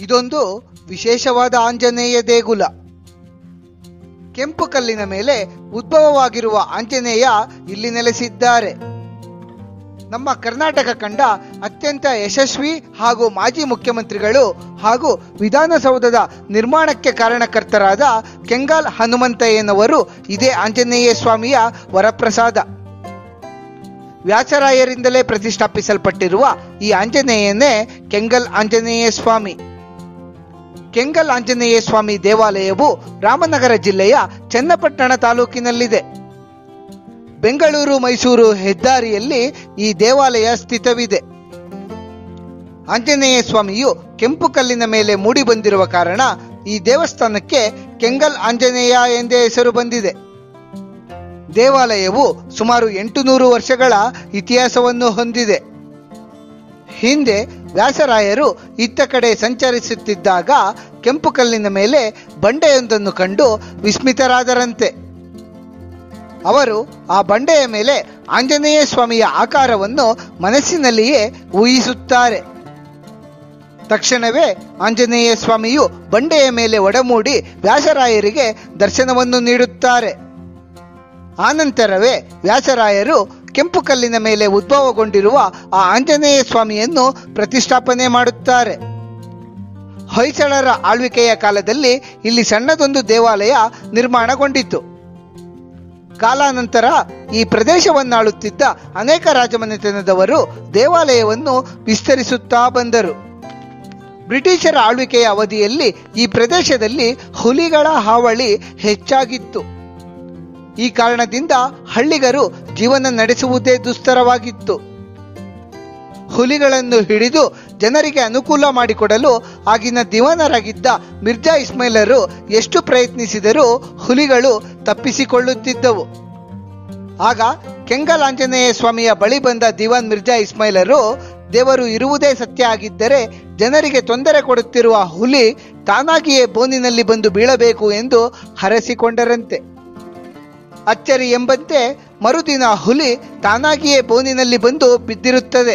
ಇದೊಂದು ವಿಶೇಷವಾದ ಆಂಜನೇಯ ದೇಗುಲ ಕೆಂಪು ಕಲ್ಲಿನ ಮೇಲೆ ಉದ್ಭವವಾಗಿರುವ ಆಂಜನೇಯ ಇಲ್ಲಿ ನೆಲೆಸಿದ್ದಾರೆ ನಮ್ಮ ಕರ್ನಾಟಕ ಕಂಡ ಅತ್ಯಂತ ಯಶಸ್ವಿ ಹಾಗೂ ಮಾಜಿ ಮುಖ್ಯಮಂತ್ರಿಗಳು ಹಾಗೂ ವಿಧಾನಸೌಧದ ನಿರ್ಮಾಣಕ್ಕೆ ಕಾರಣಕರ್ತರಾದ ಕೆಂಗಾಲ್ ಹನುಮಂತಯ್ಯನವರು ಇದೇ ಆಂಜನೇಯ ಸ್ವಾಮಿಯ ವರಪ್ರಸಾದ ವ್ಯಾಸರಾಯರಿಂದಲೇ ಪ್ರತಿಷ್ಠಾಪಿಸಲ್ಪಟ್ಟಿರುವ ಈ ಆಂಜನೇಯನೇ ಕೆಂಗಲ್ ಆಂಜನೇಯ ಸ್ವಾಮಿ ಕೆಂಗಲ್ ಆಂಜನೇಯ ಸ್ವಾಮಿ ದೇವಾಲಯವು ರಾಮನಗರ ಜಿಲ್ಲೆಯ ಚನ್ನಪಟ್ಟಣ ತಾಲೂಕಿನಲ್ಲಿದೆ ಬೆಂಗಳೂರು ಮೈಸೂರು ಹೆದ್ದಾರಿಯಲ್ಲಿ ಈ ದೇವಾಲಯ ಸ್ಥಿತವಿದೆ ಆಂಜನೇಯ ಸ್ವಾಮಿಯು ಕೆಂಪು ಕಲ್ಲಿನ ಮೇಲೆ ಮೂಡಿ ಬಂದಿರುವ ಕಾರಣ ಈ ದೇವಸ್ಥಾನಕ್ಕೆ ಕೆಂಗಲ್ ಆಂಜನೇಯ ಎಂದೇ ಹೆಸರು ಬಂದಿದೆ ದೇವಾಲಯವು ಸುಮಾರು ಎಂಟುನೂರು ವರ್ಷಗಳ ಇತಿಹಾಸವನ್ನು ಹೊಂದಿದೆ ಹಿಂದೆ ವ್ಯಾಸರಾಯರು ಇತ್ತ ಕಡೆ ಸಂಚರಿಸುತ್ತಿದ್ದಾಗ ಕೆಂಪು ಕಲ್ಲಿನ ಮೇಲೆ ಬಂಡೆಯೊಂದನ್ನು ಕಂಡು ವಿಸ್ಮಿತರಾದರಂತೆ ಅವರು ಆ ಬಂಡೆಯ ಮೇಲೆ ಆಂಜನೇಯ ಸ್ವಾಮಿಯ ಆಕಾರವನ್ನು ಮನಸ್ಸಿನಲ್ಲಿಯೇ ಊಹಿಸುತ್ತಾರೆ ತಕ್ಷಣವೇ ಆಂಜನೇಯ ಸ್ವಾಮಿಯು ಬಂಡೆಯ ಮೇಲೆ ಒಡಮೂಡಿ ವ್ಯಾಸರಾಯರಿಗೆ ದರ್ಶನವನ್ನು ನೀಡುತ್ತಾರೆ ಆನಂತರವೇ ವ್ಯಾಸರಾಯರು ಕೆಂಪು ಕಲ್ಲಿನ ಮೇಲೆ ಉದ್ಭವಗೊಂಡಿರುವ ಆ ಆಂಜನೇಯ ಸ್ವಾಮಿಯನ್ನು ಪ್ರತಿಷ್ಠಾಪನೆ ಮಾಡುತ್ತಾರೆ ಹೊಯ್ಸಳರ ಆಳ್ವಿಕೆಯ ಕಾಲದಲ್ಲಿ ಇಲ್ಲಿ ಸಣ್ಣದೊಂದು ದೇವಾಲಯ ನಿರ್ಮಾಣಗೊಂಡಿತು ಕಾಲಾನಂತರ ಈ ಪ್ರದೇಶವನ್ನಾಳುತ್ತಿದ್ದ ಅನೇಕ ರಾಜಮನೆತನದವರು ದೇವಾಲಯವನ್ನು ವಿಸ್ತರಿಸುತ್ತಾ ಬಂದರು ಬ್ರಿಟಿಷರ ಆಳ್ವಿಕೆಯ ಅವಧಿಯಲ್ಲಿ ಈ ಪ್ರದೇಶದಲ್ಲಿ ಹುಲಿಗಳ ಹಾವಳಿ ಹೆಚ್ಚಾಗಿತ್ತು ಈ ಕಾರಣದಿಂದ ಹಳ್ಳಿಗರು ಜೀವನ ನಡೆಸುವುದೇ ದುಸ್ತರವಾಗಿತ್ತು ಹುಲಿಗಳನ್ನು ಹಿಡಿದು ಜನರಿಗೆ ಅನುಕೂಲ ಮಾಡಿಕೊಡಲು ಆಗಿನ ದಿವಾನರಾಗಿದ್ದ ಮಿರ್ಜಾ ಇಸ್ಮೈಲರು ಎಷ್ಟು ಪ್ರಯತ್ನಿಸಿದರೂ ಹುಲಿಗಳು ತಪ್ಪಿಸಿಕೊಳ್ಳುತ್ತಿದ್ದವು ಆಗ ಕೆಂಗಲ್ ಆಂಜನೇಯ ಸ್ವಾಮಿಯ ಬಳಿ ಬಂದ ದಿವಾನ್ ಮಿರ್ಜಾ ಇಸ್ಮೈಲರು ದೇವರು ಇರುವುದೇ ಸತ್ಯ ಆಗಿದ್ದರೆ ಜನರಿಗೆ ತೊಂದರೆ ಕೊಡುತ್ತಿರುವ ಹುಲಿ ತಾನಾಗಿಯೇ ಬೋನಿನಲ್ಲಿ ಬಂದು ಬೀಳಬೇಕು ಎಂದು ಹರಸಿಕೊಂಡರಂತೆ ಅಚ್ಚರಿ ಎಂಬಂತೆ ಮರುದಿನ ಹುಲಿ ತಾನಾಗಿಯೇ ಬೋನಿನಲ್ಲಿ ಬಂದು ಬಿದ್ದಿರುತ್ತದೆ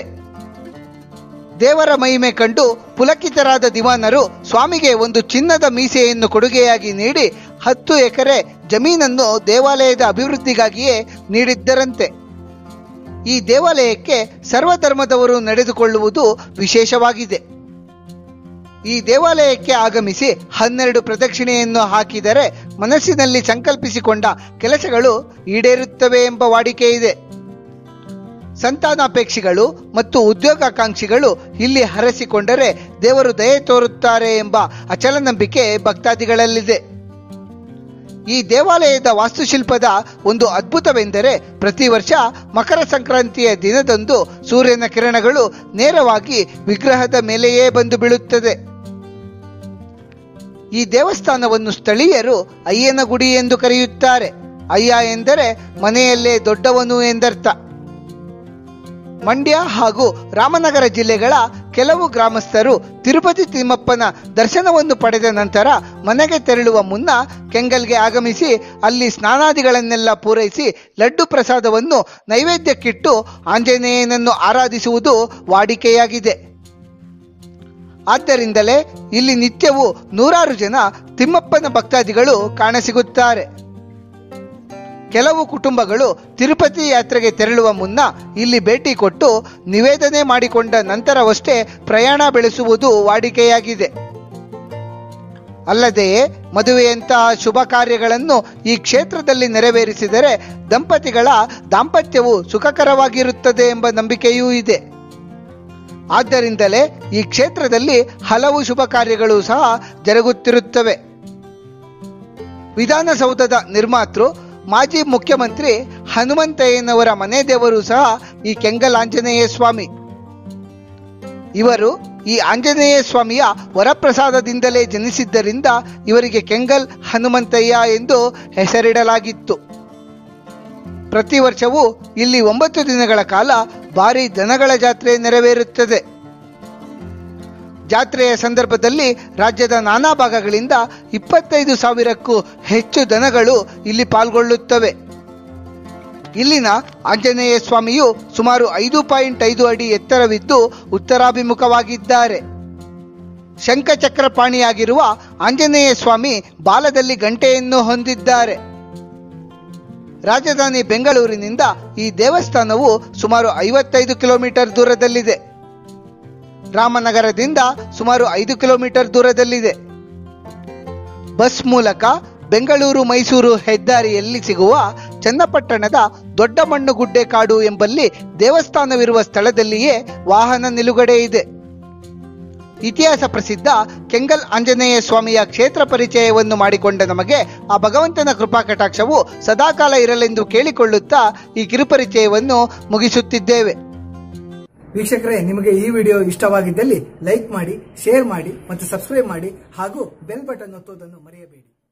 ದೇವರ ಮಹಿಮೆ ಕಂಡು ಪುಲಕಿತರಾದ ದಿವಾನರು ಸ್ವಾಮಿಗೆ ಒಂದು ಚಿನ್ನದ ಮೀಸೆಯನ್ನು ಕೊಡುಗೆಯಾಗಿ ನೀಡಿ ಹತ್ತು ಎಕರೆ ಜಮೀನನ್ನು ದೇವಾಲಯದ ಅಭಿವೃದ್ಧಿಗಾಗಿಯೇ ನೀಡಿದ್ದರಂತೆ ಈ ದೇವಾಲಯಕ್ಕೆ ಸರ್ವಧರ್ಮದವರು ನಡೆದುಕೊಳ್ಳುವುದು ವಿಶೇಷವಾಗಿದೆ ಈ ದೇವಾಲಯಕ್ಕೆ ಆಗಮಿಸಿ ಹನ್ನೆರಡು ಪ್ರದಕ್ಷಿಣೆಯನ್ನು ಹಾಕಿದರೆ ಮನಸ್ಸಿನಲ್ಲಿ ಸಂಕಲ್ಪಿಸಿಕೊಂಡ ಕೆಲಸಗಳು ಈಡೇರುತ್ತವೆ ಎಂಬ ವಾಡಿಕೆ ಇದೆ ಸಂತಾನಾಪೇಕ್ಷಿಗಳು ಮತ್ತು ಉದ್ಯೋಗಾಕಾಂಕ್ಷಿಗಳು ಇಲ್ಲಿ ಹರಸಿಕೊಂಡರೆ ದೇವರು ದಯೆ ತೋರುತ್ತಾರೆ ಎಂಬ ಅಚಲ ನಂಬಿಕೆ ಭಕ್ತಾದಿಗಳಲ್ಲಿದೆ ಈ ದೇವಾಲಯದ ವಾಸ್ತುಶಿಲ್ಪದ ಒಂದು ಅದ್ಭುತವೆಂದರೆ ಪ್ರತಿ ವರ್ಷ ಮಕರ ಸಂಕ್ರಾಂತಿಯ ದಿನದಂದು ಸೂರ್ಯನ ಕಿರಣಗಳು ನೇರವಾಗಿ ವಿಗ್ರಹದ ಮೇಲೆಯೇ ಬಂದು ಬೀಳುತ್ತದೆ ಈ ದೇವಸ್ಥಾನವನ್ನು ಸ್ಥಳೀಯರು ಅಯ್ಯನ ಗುಡಿ ಎಂದು ಕರೆಯುತ್ತಾರೆ ಅಯ್ಯ ಎಂದರೆ ಮನೆಯಲ್ಲೇ ದೊಡ್ಡವನು ಎಂದರ್ಥ ಮಂಡ್ಯ ಹಾಗೂ ರಾಮನಗರ ಜಿಲ್ಲೆಗಳ ಕೆಲವು ಗ್ರಾಮಸ್ಥರು ತಿರುಪತಿ ತಿಮ್ಮಪ್ಪನ ದರ್ಶನವನ್ನು ಪಡೆದ ನಂತರ ಮನೆಗೆ ತೆರಳುವ ಮುನ್ನ ಕೆಂಗಲ್ಗೆ ಆಗಮಿಸಿ ಅಲ್ಲಿ ಸ್ನಾನಾದಿಗಳನ್ನೆಲ್ಲ ಪೂರೈಸಿ ಲಡ್ಡು ಪ್ರಸಾದವನ್ನು ನೈವೇದ್ಯಕ್ಕಿಟ್ಟು ಆಂಜನೇಯನನ್ನು ಆರಾಧಿಸುವುದು ವಾಡಿಕೆಯಾಗಿದೆ ಆದ್ದರಿಂದಲೇ ಇಲ್ಲಿ ನಿತ್ಯವೂ ನೂರಾರು ಜನ ತಿಮ್ಮಪ್ಪನ ಭಕ್ತಾದಿಗಳು ಕಾಣಸಿಗುತ್ತಾರೆ ಕೆಲವು ಕುಟುಂಬಗಳು ತಿರುಪತಿ ಯಾತ್ರೆಗೆ ತೆರಳುವ ಮುನ್ನ ಇಲ್ಲಿ ಭೇಟಿ ಕೊಟ್ಟು ನಿವೇದನೆ ಮಾಡಿಕೊಂಡ ನಂತರವಷ್ಟೇ ಪ್ರಯಾಣ ಬೆಳೆಸುವುದು ವಾಡಿಕೆಯಾಗಿದೆ ಅಲ್ಲದೆಯೇ ಮದುವೆಯಂತಹ ಶುಭ ಕಾರ್ಯಗಳನ್ನು ಈ ಕ್ಷೇತ್ರದಲ್ಲಿ ನೆರವೇರಿಸಿದರೆ ದಂಪತಿಗಳ ದಾಂಪತ್ಯವು ಸುಖಕರವಾಗಿರುತ್ತದೆ ಎಂಬ ನಂಬಿಕೆಯೂ ಇದೆ ಆದ್ದರಿಂದಲೇ ಈ ಕ್ಷೇತ್ರದಲ್ಲಿ ಹಲವು ಶುಭ ಕಾರ್ಯಗಳು ಸಹ ಜರುಗುತ್ತಿರುತ್ತವೆ ವಿಧಾನಸೌಧದ ನಿರ್ಮಾತೃ ಮಾಜಿ ಮುಖ್ಯಮಂತ್ರಿ ಹನುಮಂತಯ್ಯನವರ ಮನೆ ದೇವರು ಸಹ ಈ ಕೆಂಗಲ್ ಆಂಜನೇಯ ಸ್ವಾಮಿ ಇವರು ಈ ಆಂಜನೇಯ ಸ್ವಾಮಿಯ ವರಪ್ರಸಾದದಿಂದಲೇ ಜನಿಸಿದ್ದರಿಂದ ಇವರಿಗೆ ಕೆಂಗಲ್ ಹನುಮಂತಯ್ಯ ಎಂದು ಹೆಸರಿಡಲಾಗಿತ್ತು ಪ್ರತಿ ವರ್ಷವೂ ಇಲ್ಲಿ ಒಂಬತ್ತು ದಿನಗಳ ಕಾಲ ಭಾರಿ ದನಗಳ ಜಾತ್ರೆ ನೆರವೇರುತ್ತದೆ ಜಾತ್ರೆಯ ಸಂದರ್ಭದಲ್ಲಿ ರಾಜ್ಯದ ನಾನಾ ಭಾಗಗಳಿಂದ ಇಪ್ಪತ್ತೈದು ಸಾವಿರಕ್ಕೂ ಹೆಚ್ಚು ದನಗಳು ಇಲ್ಲಿ ಪಾಲ್ಗೊಳ್ಳುತ್ತವೆ ಇಲ್ಲಿನ ಆಂಜನೇಯ ಸ್ವಾಮಿಯು ಸುಮಾರು ಐದು ಪಾಯಿಂಟ್ ಐದು ಅಡಿ ಎತ್ತರವಿದ್ದು ಉತ್ತರಾಭಿಮುಖವಾಗಿದ್ದಾರೆ ಶಂಖಚಕ್ರಪಾಣಿಯಾಗಿರುವ ಆಂಜನೇಯ ಸ್ವಾಮಿ ಬಾಲದಲ್ಲಿ ಗಂಟೆಯನ್ನು ಹೊಂದಿದ್ದಾರೆ ರಾಜಧಾನಿ ಬೆಂಗಳೂರಿನಿಂದ ಈ ದೇವಸ್ಥಾನವು ಸುಮಾರು ಐವತ್ತೈದು ಕಿಲೋಮೀಟರ್ ದೂರದಲ್ಲಿದೆ ರಾಮನಗರದಿಂದ ಸುಮಾರು ಐದು ಕಿಲೋಮೀಟರ್ ದೂರದಲ್ಲಿದೆ ಬಸ್ ಮೂಲಕ ಬೆಂಗಳೂರು ಮೈಸೂರು ಹೆದ್ದಾರಿಯಲ್ಲಿ ಸಿಗುವ ಚನ್ನಪಟ್ಟಣದ ದೊಡ್ಡ ಮಣ್ಣುಗುಡ್ಡೆ ಕಾಡು ಎಂಬಲ್ಲಿ ದೇವಸ್ಥಾನವಿರುವ ಸ್ಥಳದಲ್ಲಿಯೇ ವಾಹನ ನಿಲುಗಡೆ ಇದೆ ಇತಿಹಾಸ ಪ್ರಸಿದ್ಧ ಕೆಂಗಲ್ ಆಂಜನೇಯ ಸ್ವಾಮಿಯ ಕ್ಷೇತ್ರ ಪರಿಚಯವನ್ನು ಮಾಡಿಕೊಂಡ ನಮಗೆ ಆ ಭಗವಂತನ ಕೃಪಾ ಕಟಾಕ್ಷವು ಸದಾಕಾಲ ಇರಲೆಂದು ಕೇಳಿಕೊಳ್ಳುತ್ತಾ ಈ ಕಿರುಪರಿಚಯವನ್ನು ಮುಗಿಸುತ್ತಿದ್ದೇವೆ ವೀಕ್ಷಕರೇ ನಿಮಗೆ ಈ ವಿಡಿಯೋ ಇಷ್ಟವಾಗಿದ್ದಲ್ಲಿ ಲೈಕ್ ಮಾಡಿ ಶೇರ್ ಮಾಡಿ ಮತ್ತು ಸಬ್ಸ್ಕ್ರೈಬ್ ಮಾಡಿ ಹಾಗೂ ಬೆಲ್ ಬಟನ್ ಒತ್ತುವುದನ್ನು ಮರೆಯಬೇಡಿ